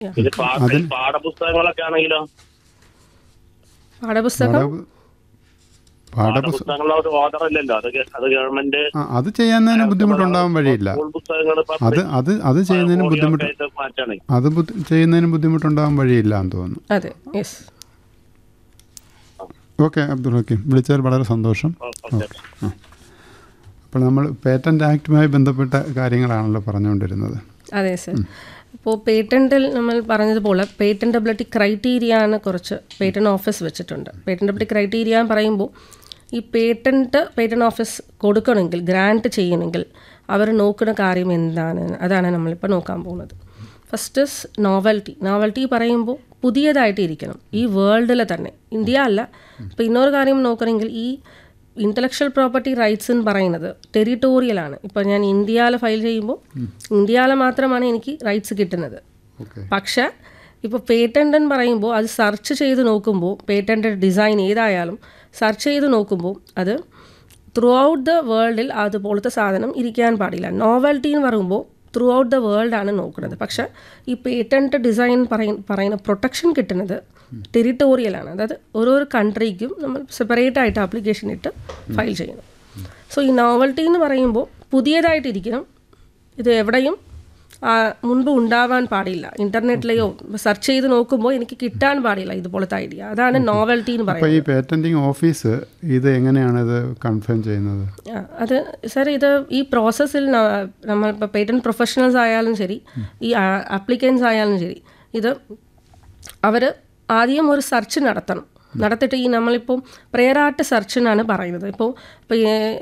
ഇത് പാ- ഈ പാഠപുസ്തകങ്ങളൊക്കെ ആണെങ്കിലോ പാഠപുസ്തകം പാഠ- പാഠപുസ്തകം പാഠപുസ്തകങ്ങളുടെ ഒരു ഓർഡർ ഇല്ലല്ലോ അത് ഗ- അത് ഗവൺമെന്റ് ആ അത് ചെയ്യുന്നതിന് ബുദ്ധിമുട്ടുണ്ടാവാൻ വഴിയില്ല സ്കൂൾ പുസ്തകങ്ങൾ അത് അത് അത് ചെയ്യുന്നതിന് ബുദ്ധിമുട്ട് മാറ്റാണ് അത് ബുദ്ധി- ചെയ്യുന്നതിന് ബുദ്ധിമുട്ടുണ്ടാവാൻ വഴിയില്ല എന്ന് തോന്നുന്നു അതെ യെസ് ഓക്കെ അബ്ദുൾ ഹക്കീം വിളിച്ചതിൽ വളരെ സന്തോഷം ഓക്കെ അപ്പോൾ നമ്മൾ പേറ്റന്റ് ആക്ടുമായി ബന്ധപ്പെട്ട കാര്യങ്ങളാണല്ലോ പറഞ്ഞുകൊണ്ടിരുന്നത് അതെ സർ ഇപ്പോൾ പേറ്റൻറ്റിൽ നമ്മൾ പറഞ്ഞതുപോലെ പേറ്റൻറ്റബിലിറ്റി ക്രൈറ്റീരിയ ആണ് കുറച്ച് പേറ്റന്റ് ഓഫീസ് വെച്ചിട്ടുണ്ട് പേറ്റൻറ്റബിലിറ്റി ക്രൈറ്റീരിയ എന്ന് പറയുമ്പോൾ ഈ പേറ്റൻറ്റ് പേറ്റന്റ് ഓഫീസ് കൊടുക്കണമെങ്കിൽ ഗ്രാൻറ്റ് ചെയ്യണമെങ്കിൽ അവർ നോക്കുന്ന കാര്യം എന്താണ് അതാണ് നമ്മളിപ്പോൾ നോക്കാൻ പോകുന്നത് ഫസ്റ്റ് ഇസ് നോവൽറ്റി നോവൽറ്റി പറയുമ്പോൾ പുതിയതായിട്ട് ഇരിക്കണം ഈ വേൾഡിൽ തന്നെ ഇന്ത്യ അല്ല ഇപ്പോൾ ഇന്നൊരു കാര്യം നോക്കണമെങ്കിൽ ഈ ഇൻ്റലക്ച്വൽ പ്രോപ്പർട്ടി റൈറ്റ്സ് എന്ന് പറയുന്നത് ടെറിട്ടോറിയലാണ് ഇപ്പോൾ ഞാൻ ഇന്ത്യയിൽ ഫയൽ ചെയ്യുമ്പോൾ ഇന്ത്യയിൽ മാത്രമാണ് എനിക്ക് റൈറ്റ്സ് കിട്ടുന്നത് ഓക്കെ പക്ഷേ ഇപ്പോൾ പേറ്റൻ്റ് എന്ന് പറയുമ്പോൾ അത് സെർച്ച് ചെയ്ത് നോക്കുമ്പോൾ പേറ്റൻ്റ് ഡിസൈൻ ഏതായാലും സെർച്ച് ചെയ്ത് നോക്കുമ്പോൾ അത് ത്രൂ ഔട്ട് ദ വേൾഡിൽ അതുപോലത്തെ സാധനം ഇരിക്കാൻ പാടില്ല നോവൽറ്റി എന്ന് പറയുമ്പോൾ ത്രൂ ഔട്ട് ദ വേൾഡ് ആണ് നോക്കുന്നത് പക്ഷേ ഈ പേറ്റൻറ്റ് ഡിസൈൻ പറയ പറയുന്ന പ്രൊട്ടക്ഷൻ കിട്ടുന്നത് ടെറിട്ടോറിയലാണ് അതായത് ഓരോരോ കൺട്രിക്കും നമ്മൾ സെപ്പറേറ്റ് ആയിട്ട് ആപ്ലിക്കേഷൻ ഇട്ട് ഫയൽ ചെയ്യണം സോ ഈ നോവൽറ്റി എന്ന് പറയുമ്പോൾ പുതിയതായിട്ടിരിക്കണം ഇത് എവിടെയും ആ, മുൻപ് ഉണ്ടാവാൻ പാടില്ല ഇന്റർനെറ്റിലെയോ സെർച്ച് ചെയ്ത് നോക്കുമ്പോൾ എനിക്ക് കിട്ടാൻ പാടില്ല ഇതുപോലത്തെ ഐഡിയ അതാണ് നോവൽറ്റി എന്ന് അപ്പോൾ പറയുന്നത് ഈ പേറ്റന്റിങ് ഓഫീസ് ഇത് എങ്ങനെയാണ് ഇത് കൺഫേം ചെയ്യുന്നത് ആ, അത് സാർ ഇത് ഈ പ്രോസസ്സിൽ നമ്മൾ ഇപ്പോൾ പേറ്റൻറ്റ് പ്രൊഫഷണൽസ് ആയാലും ശരി ഈ ആപ്ലിക്കൻസ് ആയാലും ശരി ഇത് അവർ ആദ്യം ഒരു സെർച്ച് നടത്തണം നടത്തിയിട്ട് ഈ നമ്മളിപ്പോൾ പ്രേരാട്ട് സെർച്ച് എന്നാണ് പറയുന്നത് ഇപ്പോൾ ഇപ്പോൾ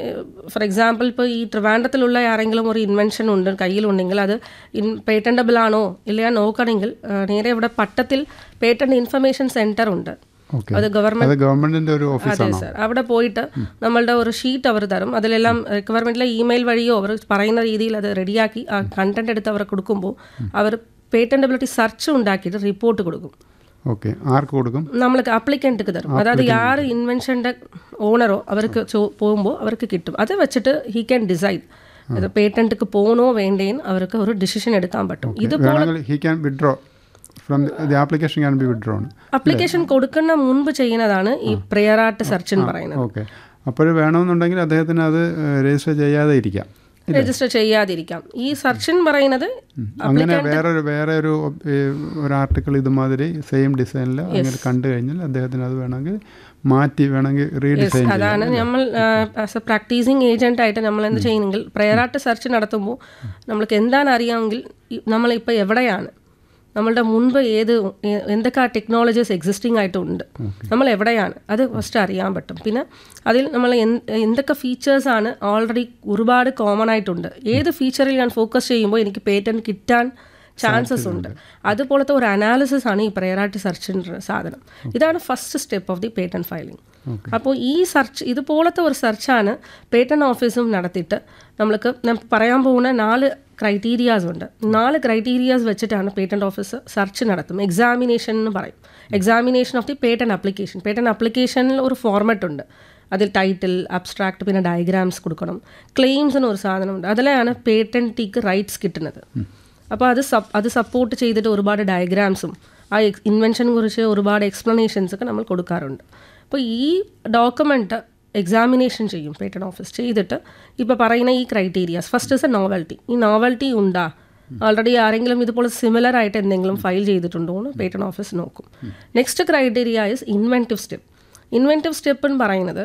ഫോർ എക്സാമ്പിൾ ഇപ്പോൾ ഈ ട്രിവാൻഡത്തിലുള്ള ആരെങ്കിലും ഒരു ഇൻവെൻഷൻ ഉണ്ട് കയ്യിലുണ്ടെങ്കിൽ അത് ഇൻ പേറ്റൻറ്റബിൾ ആണോ ഇല്ലയോ നോക്കണമെങ്കിൽ ആ, നേരെ ഇവിടെ പട്ടത്തിൽ പേറ്റൻറ്റ് ഇൻഫർമേഷൻ സെൻറ്റർ ഉണ്ട് ഓക്കെ അത് ഗവൺമെൻറ് അത് ഗവൺമെന്റിന്റെ ഒരു അതെ ഓഫീസാണോ സർ അവിടെ പോയിട്ട് നമ്മളുടെ ഒരു ഷീറ്റ് അവർ തരും അതിലെല്ലാം റിക്വയർമെന്റിലെ ഇമെയിൽ വഴിയോ അവർ പറയുന്ന രീതിയിൽ അത് റെഡിയാക്കി ആ കണ്ടന്റ് എടുത്ത് അവർ കൊടുക്കുമ്പോൾ അവർ പേറ്റന്റബിലിറ്റി സെർച്ച് ഉണ്ടാക്കിയിട്ട് റിപ്പോർട്ട് കൊടുക്കും ഓക്കെ ആർക്ക് കൊടുക്കും നമ്മൾക്ക് അപ്ലിക്കൻറ്റ് തരും അതായത് ആര് ഇൻവെൻഷൻ്റെ ഓണറോ അവർക്ക് ചോ- പോകുമ്പോൾ അവർക്ക് കിട്ടും അത് വെച്ചിട്ട് ഹി ക്യാൻ ഡിസൈഡ് അത് പേറ്റന്റ്ക്ക് പോകണോ വേണ്ടേന്ന് അവർക്ക് ഒരു ഡിസിഷൻ എടുക്കാൻ പറ്റും ഇത് വേണമെങ്കിൽ he can withdraw from the application can be withdrawn application കൊടുക്കുന്ന മുൻപ് ചെയ്യുന്നതാണ് ഈ പ്രയറാട്ട് സെർച്ച് എന്ന് പറയുന്നത് ഓക്കെ അപ്പോൾ വേണമെന്നുണ്ടെങ്കിൽ അദ്ദേഹത്തിന് അത് രജിസ്റ്റർ ചെയ്യാതെ ഇരിക്കാം രജിസ്റ്റർ ചെയ്യാതിരിക്കാം ഈ സെർച്ച് എന്ന് പറയുന്നത് അങ്ങനെ വേറൊരു വേറെ ഒരു ഏ, ഒരു ആർട്ടിക്കിൾ ഇതുമാതിരി സെയിം ഡിസൈനിൽ അങ്ങനെ കണ്ടു കഴിഞ്ഞാൽ അദ്ദേഹത്തിന് അത് വേണമെങ്കിൽ മാറ്റി വേണമെങ്കിൽ റീഡിസൈൻ ചെയ്യാം അതാണ് നമ്മൾ ആസ് എ പ്രാക്ടീസിങ് ഏജന്റ് ആയിട്ട് നമ്മൾ എന്ത് ചെയ്യുന്നെങ്കിൽ പ്രയറായിട്ട് സെർച്ച് നടത്തുമ്പോൾ നമ്മൾക്ക് എന്താണ് അറിയാമെങ്കിൽ ഈ- നമ്മളിപ്പോൾ എവിടെയാണ് നമ്മളുടെ മുൻപ് ഏത് എ- എന്തൊക്കെ ടെക്നോളജീസ് എക്സിസ്റ്റിംഗ് ആയിട്ടുണ്ട് നമ്മൾ എവിടെയാണ് അത് ഫസ്റ്റ് അറിയാൻ പറ്റും പിന്നെ അതിൽ നമ്മൾ എന്ത് എന്തൊക്കെ ഫീച്ചേഴ്സാണ് ഓൾറെഡി ഒരുപാട് കോമൺ ആയിട്ടുണ്ട് ഏത് ഫീച്ചറിൽ ഞാൻ ഫോക്കസ് ചെയ്യുമ്പോൾ എനിക്ക് പേറ്റൻറ്റ് കിട്ടാൻ ചാൻസസ് ഉണ്ട് അതുപോലത്തെ ഒരു അനാലിസിസ് ആണ് ഈ പ്രയറായിട്ട് സെർച്ചിൻ്റെ സാധനം ഇതാണ് first step of the patent filing അപ്പോൾ ഈ സെർച്ച് ഇതുപോലത്തെ ഒരു സെർച്ചാണ് പേറ്റന്റ് ഓഫീസും നടത്തിയിട്ട് നമ്മൾക്ക് ഞാൻ പറയാൻ പോകുന്ന നാല് ക്രൈറ്റീരിയാസ് ഉണ്ട് നാല് ക്രൈറ്റീരിയാസ് വെച്ചിട്ടാണ് പേറ്റന്റ് ഓഫീസ് സെർച്ച് നടത്തും എക്സാമിനേഷൻ എന്ന് പറയും examination of the patent application patent ആപ്ലിക്കേഷനിൽ ഒരു ഫോർമാറ്റ് ഉണ്ട് അതിൽ ടൈറ്റിൽ അബ്സ്ട്രാക്ട് പിന്നെ ഡയഗ്രാംസ് കൊടുക്കണം ക്ലെയിംസ് എന്ന് ഒരു സാധനമുണ്ട് അതിലാണ് പേറ്റൻറ്റിക്ക് റൈറ്റ്സ് കിട്ടുന്നത് അപ്പോൾ അത് സപ് അത് സപ്പോർട്ട് ചെയ്തിട്ട് ഒരുപാട് ഡയഗ്രാംസും ആ ഇൻവെൻഷനെ കുറിച്ച് ഒരുപാട് എക്സ്പ്ലനേഷൻസ് ഒക്കെ നമ്മൾ കൊടുക്കാറുണ്ട് അപ്പോൾ ഈ ഡോക്യുമെൻറ്റ് എക്സാമിനേഷൻ ചെയ്യും പേറ്റന്റ് ഓഫീസ് ചെയ്തിട്ട് ഇപ്പോൾ പറയുന്ന ഈ criterias first is a novelty ഈ നോവൽറ്റി ഉണ്ടാ ഓൾറെഡി ആരെങ്കിലും ഇതുപോലെ സിമിലർ ആയിട്ട് എന്തെങ്കിലും ഫയൽ ചെയ്തിട്ടുണ്ടോ എന്ന് പേറ്റന്റ് ഓഫീസ് നോക്കും next criteria is inventive step inventive step എന്ന് പറയുന്നത്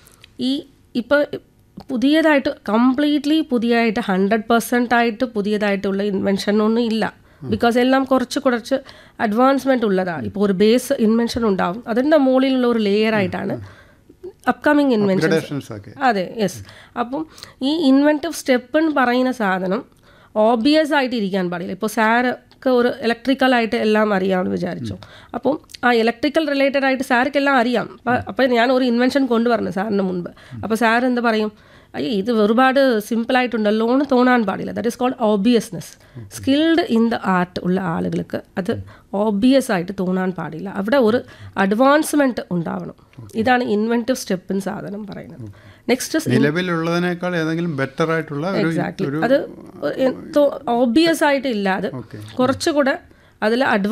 ഈ ഇപ്പോൾ പുതിയതായിട്ട് കംപ്ലീറ്റ്ലി പുതിയതായിട്ട് ഹൺഡ്രഡ് പെർസെൻ്റ് ആയിട്ട് പുതിയതായിട്ടുള്ള ഇൻവെൻഷൻ ഒന്നും ഇല്ല ബിക്കോസ് എല്ലാം കുറച്ച് കുറച്ച് അഡ്വാൻസ്മെൻറ്റ് ഉള്ളതാണ് ഇപ്പോൾ ഒരു ബേസ് ഇൻവെൻഷൻ ഉണ്ടാവും അതിൻ്റെ മുകളിലുള്ള ഒരു ലെയർ ആയിട്ടാണ് അപ്കമിങ് ഇൻവെൻഷൻസ് Gradations ഒക്കെ അതെ യെസ് അപ്പം ഈ ഇൻവെൻറ്റീവ് സ്റ്റെപ്പ് എന്ന് പറയുന്ന സാധനം ഓബിയസ് ആയിട്ട് ഇരിക്കാൻ പാടില്ല ഇപ്പോൾ സാർക്ക് ഒരു ഇലക്ട്രിക്കൽ ആയിട്ട് എല്ലാം അറിയാമെന്ന് വിചാരിച്ചു അപ്പം ആ ഇലക്ട്രിക്കൽ റിലേറ്റഡ് ആയിട്ട് സാർക്ക് എല്ലാം അറിയാം അപ്പം ഞാൻ ഒരു ഇൻവെൻഷൻ കൊണ്ടുവരണം സാറിന് മുൻപ് അപ്പോൾ സാർ എന്താ പറയും അയ്യോ ഇത് ഒരുപാട് സിമ്പിളായിട്ടുണ്ടല്ലോ എന്ന് തോന്നാൻ പാടില്ല that is called obviousness skilled in the art ഉള്ള ആളുകൾക്ക് അത് ഓബിയസ് ആയിട്ട് തോന്നാൻ പാടില്ല അവിടെ ഒരു അഡ്വാൻസ്മെൻറ്റ് ഉണ്ടാവണം ഇതാണ് ഇൻവെൻറ്റീവ് സ്റ്റെപ്പിൻ സാധനം പറയുന്നത് നെക്സ്റ്റ് നിലവിലുള്ളതിനേക്കാൾ ഏതെങ്കിലും ബെറ്റർ ആയിട്ടുള്ള ഒരു എക്സാക്ട്ലി ഒരു അത് ഓബിയസ് ആയിട്ട് ഇല്ലാതെ കുറച്ചുകൂടെ അതിൽ